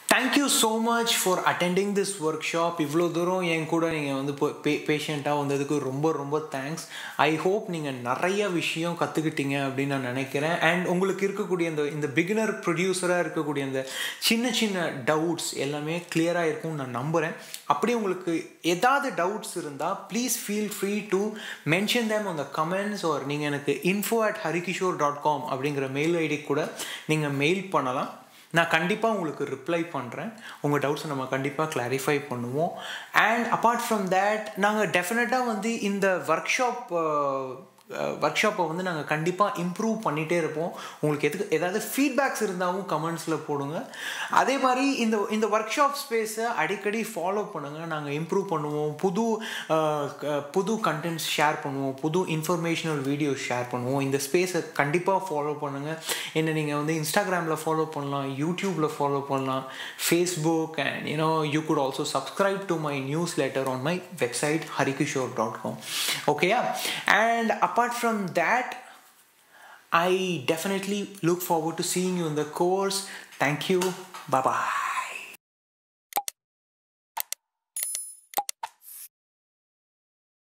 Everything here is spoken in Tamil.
thank you so much for attending this workshop இவ்வளோ தூரம் என் கூட நீங்கள் வந்து பே பேஷண்ட்டாக வந்ததுக்கு ரொம்ப ரொம்ப தேங்க்ஸ் ஐ ஹோப் நீங்கள் நிறைய விஷயம் கற்றுக்கிட்டீங்க அப்படின்னு நான் நினைக்கிறேன் அண்ட் உங்களுக்கு இருக்கக்கூடிய இந்த இந்த பிகினர் ப்ரொடியூசராக இருக்கக்கூடிய இந்த சின்ன சின்ன டவுட்ஸ் எல்லாமே கிளியராக இருக்கும்னு நான் நம்புகிறேன் அப்படி உங்களுக்கு ஏதாவது டவுட்ஸ் இருந்தால் please feel free to mention them அந்த கமெண்ட்ஸ் ஆர் நீங்கள் எனக்கு info at Harikishore dot com அப்படிங்கிற மெயில் ஐடி கூட நீங்கள் மெயில் பண்ணலாம் நான் கண்டிப்பாக உங்களுக்கு ரிப்ளை பண்ணுறேன் உங்கள் டவுட்ஸை நம்ம கண்டிப்பாக கிளாரிஃபை பண்ணுவோம் அண்ட் அப்பார்ட் ஃப்ரம் தேட் நாங்கள் டெஃபினட்டாக வந்து இந்த ஒர்க் ஷாப் ஒர்க் ஷாப்பை வந்து நாங்கள் கண்டிப்பாக இம்ப்ரூவ் பண்ணிகிட்டே இருப்போம் உங்களுக்கு எதுக்கு ஏதாவது ஃபீட்பேக்ஸ் இருந்தாலும் கமெண்ட்ஸில் போடுங்க அதே மாதிரி இந்த இந்த ஒர்க் ஷாப் ஸ்பேஸை அடிக்கடி ஃபாலோ பண்ணுங்கள் நாங்கள் இம்ப்ரூவ் பண்ணுவோம் புது புது கண்டென்ட்ஸ் ஷேர் பண்ணுவோம் புது இன்ஃபர்மேஷனல் வீடியோஸ் ஷேர் பண்ணுவோம் இந்த ஸ்பேஸை கண்டிப்பாக ஃபாலோ பண்ணுங்கள் என்ன நீங்கள் வந்து இன்ஸ்டாகிராமில் ஃபாலோ பண்ணலாம் யூடியூப்பில் ஃபாலோ பண்ணலாம் Facebook and you know you could also subscribe to my newsletter on my website Harikishore dot com ஓகேயா and apart from that i definitely look forward to seeing you in the course thank you bye bye